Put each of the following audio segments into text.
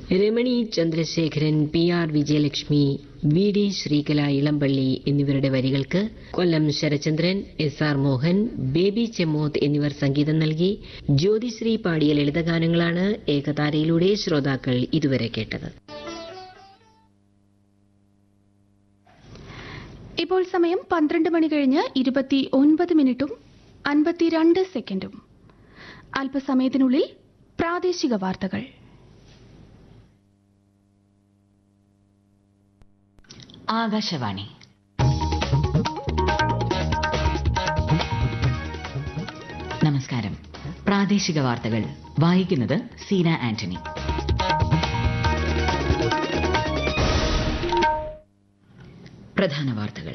Ramani Chandrasekharan P R Vijayalakshmi V D Sreekala Elampally എന്നിവരുടെ വരികൾക്ക് Kollam Sarachandran S R Mohan Baby Chemmoth എന്നിവർ സംഗീതം നൽകി ജ്യോതിശ്രീ പാടിയ ലളിതഗാനങ്ങളാണ് ഏകതാരയിലൂടെ ശ്രോതാക്കൾ ഇതുവരെ കേട്ടത് ഇപ്പോൾ സമയം പന്ത്രണ്ട് മണി കഴിഞ്ഞ് ഇരുപത്തി ഒൻപത് മിനിറ്റും അൻപത്തിരണ്ട് സെക്കൻഡും അല്പസമയത്തിനുള്ളിൽ പ്രാദേശിക വാർത്തകൾ ആകാശവാണി നമസ്കാരം പ്രാദേശിക വാർത്തകൾ വായിക്കുന്നത് സീന ആന്റണി പ്രധാന വാർത്തകൾ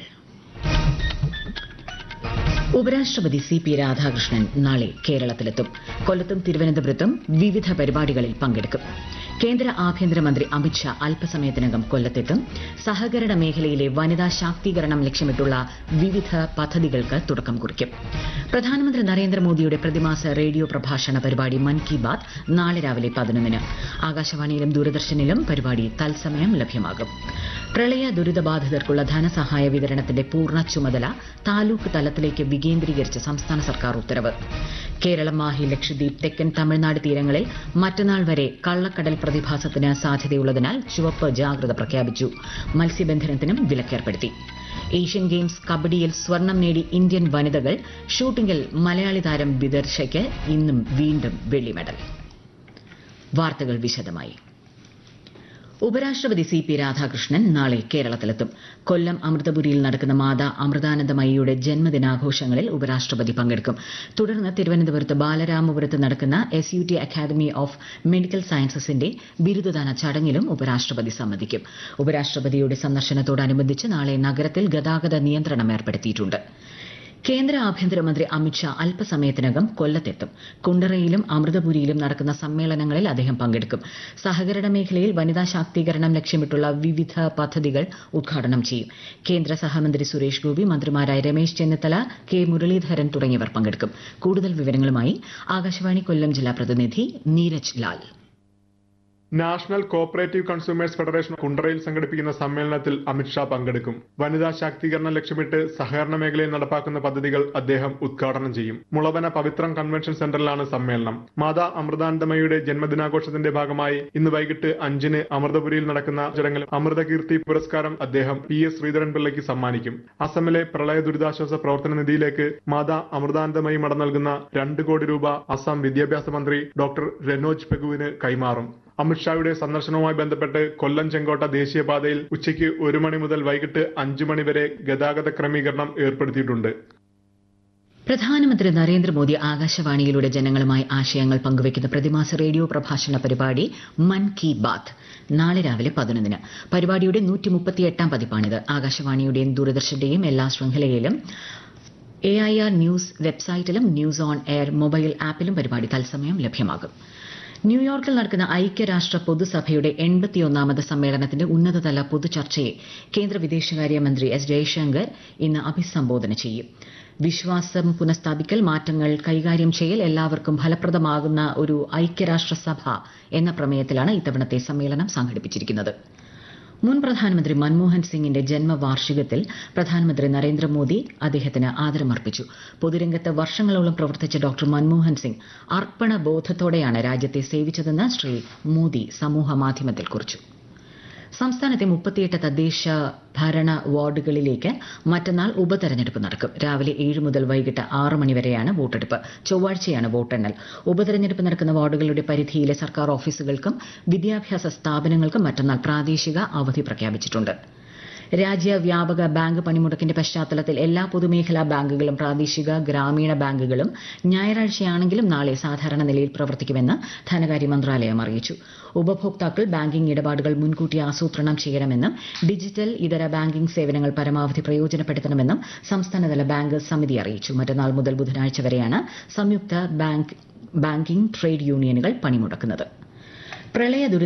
ഉപരാഷ്ട്രപതി സി പി രാധാകൃഷ്ണൻ നാളെ കേരളത്തിലെത്തും കൊല്ലത്തും തിരുവനന്തപുരത്തും വിവിധ പരിപാടികളിൽ പങ്കെടുക്കും കേന്ദ്ര ആഭ്യന്തരമന്ത്രി അമിത്ഷാ അല്പസമയത്തിനകം കൊല്ലത്തെത്തും സഹകരണ മേഖലയിലെ വനിതാ ശാക്തീകരണം ലക്ഷ്യമിട്ടുള്ള വിവിധ പദ്ധതികൾക്ക് തുടക്കം കുറിക്കും പ്രധാനമന്ത്രി നരേന്ദ്രമോദിയുടെ പ്രതിമാസ റേഡിയോ പ്രഭാഷണ പരിപാടി മൻ കി ബാത് നാളെ രാവിലെ പതിനൊന്നിന് ആകാശവാണിയിലും ദൂരദർശനിലും പരിപാടി തത്സമയം ലഭ്യമാകും പ്രളയ ദുരിതബാധിതർക്കുള്ള ധനസഹായ വിതരണത്തിന്റെ പൂർണ്ണ ചുമതല താലൂക്ക് തലത്തിലേക്ക് വികേന്ദ്രീകരിച്ച് സംസ്ഥാന സർക്കാർ ഉത്തരവ് കേരളം മാഹി ലക്ഷദ്വീപ് തെക്കൻ തമിഴ്നാട് തീരങ്ങളിൽ മറ്റന്നാൾ വരെ കള്ളക്കടൽ പ്രതിഭാസത്തിന് സാധ്യതയുള്ളതിനാൽ ചുവപ്പ് ജാഗ്രത പ്രഖ്യാപിച്ചു മത്സ്യബന്ധനത്തിനും വിലക്കേർപ്പെടുത്തി ഏഷ്യൻ ഗെയിംസ് കബഡിയിൽ സ്വർണം നേടി ഇന്ത്യൻ വനിതകൾ ഷൂട്ടിംഗിൽ മലയാളി താരം വിദർശയ്ക്ക് ഇന്നും വീണ്ടും വെള്ളി മെഡൽ വാർത്തകൾ വിശദമായി ഉപരാഷ്ട്രപതി സി പി രാധാകൃഷ്ണൻ നാളെ കേരളത്തിലെത്തും കൊല്ലം അമൃതപുരിയിൽ നടക്കുന്ന മാതാ അമൃതാനന്ദമയിയുടെ ജന്മദിനാഘോഷങ്ങളിൽ ഉപരാഷ്ട്രപതി പങ്കെടുക്കും തുടർന്ന് തിരുവനന്തപുരത്ത് ബാലരാമപുരത്ത് നടക്കുന്ന S U T academy of medical സയൻസസിന്റെ ബിരുദദാന ചടങ്ങിലും ഉപരാഷ്ട്രപതി സംബന്ധിക്കും ഉപരാഷ്ട്രപതിയുടെ സന്ദർശനത്തോടനുബന്ധിച്ച് നാളെ നഗരത്തിൽ ഗതാഗത നിയന്ത്രണം ഏർപ്പെടുത്തിയിട്ടുണ്ട് കേന്ദ്ര ആഭ്യന്തരമന്ത്രി അമിത്ഷാ അല്പസമയത്തിനകം കൊല്ലത്തെത്തും കുണ്ടറയിലും അമൃതപുരിയിലും നടക്കുന്ന സമ്മേളനങ്ങളിൽ അദ്ദേഹം പങ്കെടുക്കും സഹകരണ മേഖലയിൽ വനിതാ ശാക്തീകരണം ലക്ഷ്യമിട്ടുള്ള വിവിധ പദ്ധതികൾ ഉദ്ഘാടനം ചെയ്യും കേന്ദ്ര സഹമന്ത്രി സുരേഷ് ഗോപി മന്ത്രിമാരായ രമേശ് ചെന്നിത്തല കെ മുരളീധരൻ തുടങ്ങിയവർ പങ്കെടുക്കും കൂടുതൽ വിവരങ്ങളുമായി ആകാശവാണി കൊല്ലം ജില്ലാ പ്രതിനിധി Neeraj Lal national cooperative consumers federation കുണ്ടറയിൽ സംഘടിപ്പിക്കുന്ന സമ്മേളനത്തിൽ അമിത്ഷാ പങ്കെടുക്കും വനിതാ ശാക്തീകരണം ലക്ഷ്യമിട്ട് സഹകരണ മേഖലയിൽ നടപ്പാക്കുന്ന പദ്ധതികൾ അദ്ദേഹം ഉദ്ഘാടനം ചെയ്യും മുളവന പവിത്രം കൺവെൻഷൻ സെന്ററിലാണ് സമ്മേളനം മാതാ അമൃതാനന്ദമയുടെ ജന്മദിനാഘോഷത്തിന്റെ ഭാഗമായി ഇന്ന് വൈകിട്ട് അഞ്ചിന് അമൃതപുരിയിൽ നടക്കുന്ന ചടങ്ങിൽ അമൃതകീർത്തി പുരസ്കാരം അദ്ദേഹം പി എസ് ശ്രീധരൻപിള്ളയ്ക്ക് സമ്മാനിക്കും അസമിലെ പ്രളയ ദുരിതാശ്വാസ പ്രവർത്തന നിധിയിലേക്ക് മാതാ അമൃതാനന്ദമയി മട നൽകുന്ന രണ്ട് കോടി രൂപ അസം വിദ്യാഭ്യാസ മന്ത്രി ഡോക്ടർ രനോജ് പെഗുവിന് കൈമാറും അമിത്ഷായുടെ സന്ദർശനവുമായി ബന്ധപ്പെട്ട് കൊല്ലം ചെങ്കോട്ട ദേശീയപാതയിൽ ഉച്ചയ്ക്ക് ഒരു മണി മുതൽ വൈകിട്ട് അഞ്ചു മണി വരെ ഗതാഗത ക്രമീകരണം ഏർപ്പെടുത്തിയിട്ടുണ്ട് പ്രധാനമന്ത്രി നരേന്ദ്രമോദി ആകാശവാണിയിലൂടെ ജനങ്ങളുമായി ആശയങ്ങൾ പങ്കുവയ്ക്കുന്ന പ്രതിമാസ റേഡിയോ പ്രഭാഷണ പരിപാടി മൻ കി ബാത്ത് നാളെ രാവിലെ പതിനൊന്നിന് പരിപാടിയുടെ നൂറ്റി മുപ്പത്തിയെട്ടാം പതിപ്പാണിത് ആകാശവാണിയുടെയും ദൂരദർശന്റെയും എല്ലാ ശൃംഖലയിലും എ ഐ ആർ ന്യൂസ് വെബ്സൈറ്റിലും ന്യൂസ് ഓൺ എയർ മൊബൈൽ ആപ്പിലും പരിപാടി തത്സമയം ലഭ്യമാകും ന്യൂയോർക്കിൽ നടക്കുന്ന ഐക്യരാഷ്ട്ര പൊതുസഭയുടെ എൺപത്തിയൊന്നാമത് സമ്മേളനത്തിന്റെ ഉന്നതതല പൊതുചർച്ചയെ കേന്ദ്ര വിദേശകാര്യമന്ത്രി എസ് ജയശങ്കർ ഇന്ന് അഭിസംബോധന ചെയ്യും വിശ്വാസം പുനഃസ്ഥാപിക്കൽ മാറ്റങ്ങൾ കൈകാര്യം ചെയ്യൽ എല്ലാവർക്കും ഫലപ്രദമാകുന്ന ഒരു ഐക്യരാഷ്ട്രസഭ എന്ന പ്രമേയത്തിലാണ് ഇത്തവണത്തെ സമ്മേളനം സംഘടിപ്പിച്ചിരിക്കുന്നത് മുൻ പ്രധാനമന്ത്രി മൻമോഹൻ സിംഗിന്റെ ജന്മവാർഷികത്തിൽ പ്രധാനമന്ത്രി നരേന്ദ്രമോദി അദ്ദേഹത്തിന് ആദരമർപ്പിച്ചു പൊതുരംഗത്ത് വർഷങ്ങളോളം പ്രവർത്തിച്ച ഡോക്ടർ മൻമോഹൻ സിംഗ് അർപ്പണബോധത്തോടെയാണ് രാജ്യത്തെ സേവിച്ചതെന്ന് ശ്രീ മോദി സമൂഹ മാധ്യമത്തിൽ കുറിച്ചു സംസ്ഥാനത്തെ മുപ്പത്തിയെട്ട് തദ്ദേശ ഭരണ വാർഡുകളിലേക്ക് മറ്റന്നാൾ ഉപതെരഞ്ഞെടുപ്പ് നടക്കും രാവിലെ ഏഴ് മുതൽ വൈകിട്ട് ആറ് മണി വരെയാണ് വോട്ടെടുപ്പ് ചൊവ്വാഴ്ചയാണ് വോട്ടെണ്ണൽ ഉപതെരഞ്ഞെടുപ്പ് നടക്കുന്ന വാർഡുകളുടെ പരിധിയിലെ സർക്കാർ ഓഫീസുകൾക്കും വിദ്യാഭ്യാസ സ്ഥാപനങ്ങൾക്കും മറ്റന്നാൾ പ്രാദേശിക അവധി പ്രഖ്യാപിച്ചിട്ടുണ്ട് രാജ്യവ്യാപക ബാങ്ക് പണിമുടക്കിന്റെ പശ്ചാത്തലത്തിൽ എല്ലാ പൊതുമേഖലാ ബാങ്കുകളും പ്രാദേശിക ഗ്രാമീണ ബാങ്കുകളും ഞായറാഴ്ചയാണെങ്കിലും നാളെ സാധാരണ നിലയിൽ പ്രവർത്തിക്കുമെന്ന് ധനകാര്യ മന്ത്രാലയം അറിയിച്ചു ഉപഭോക്താക്കൾ ബാങ്കിംഗ് ഇടപാടുകൾ മുൻകൂട്ടി ആസൂത്രണം ചെയ്യണമെന്നും ഡിജിറ്റൽ ഇതര ബാങ്കിംഗ് സേവനങ്ങൾ പരമാവധി പ്രയോജനപ്പെടുത്തണമെന്നും സംസ്ഥാനതല ബാങ്ക് സമിതി അറിയിച്ചു മറ്റന്നാൾ മുതൽ ബുധനാഴ്ച വരെയാണ് സംയുക്ത ബാങ്ക് ബാങ്കിംഗ് ട്രേഡ് യൂണിയനുകൾ പണിമുടക്കുന്നത് പ്രളയ